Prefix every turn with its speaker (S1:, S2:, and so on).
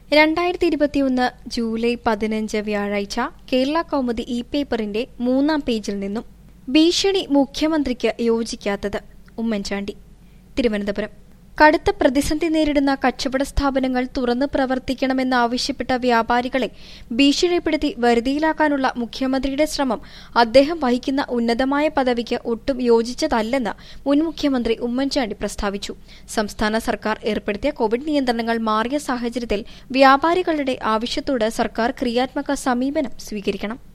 S1: രണ്ടായിരത്തി ഇരുപത്തിയൊന്ന് ജൂലൈ പതിനഞ്ച് വ്യാഴാഴ്ച കേരള കൗമുദി ഇ പേപ്പറിന്റെ മൂന്നാം പേജിൽ നിന്നും ഭീഷണി മുഖ്യമന്ത്രിക്ക് യോജിക്കാത്തത് ഉമ്മൻചാണ്ടി തിരുവനന്തപുരം കടുത്ത പ്രതിസന്ധി നേരിടുന്ന കച്ചവട സ്ഥാപനങ്ങൾ തുറന്ന് പ്രവർത്തിക്കണമെന്നാവശ്യപ്പെട്ട വ്യാപാരികളെ ഭീഷണിപ്പെടുത്തി വരുതിയിലാക്കാനുള്ള മുഖ്യമന്ത്രിയുടെ ശ്രമം അദ്ദേഹം വഹിക്കുന്ന ഉന്നതമായ പദവിക്ക് ഒട്ടും യോജിച്ചതല്ലെന്ന് മുൻ മുഖ്യമന്ത്രി ഉമ്മൻചാണ്ടി പ്രസ്താവിച്ചു സംസ്ഥാന സർക്കാർ ഏർപ്പെടുത്തിയ കോവിഡ് നിയന്ത്രണങ്ങൾ മാറിയ സാഹചര്യത്തിൽ വ്യാപാരികളുടെ ആവശ്യത്തോട് സർക്കാർ ക്രിയാത്മക സമീപനം സ്വീകരിക്കണം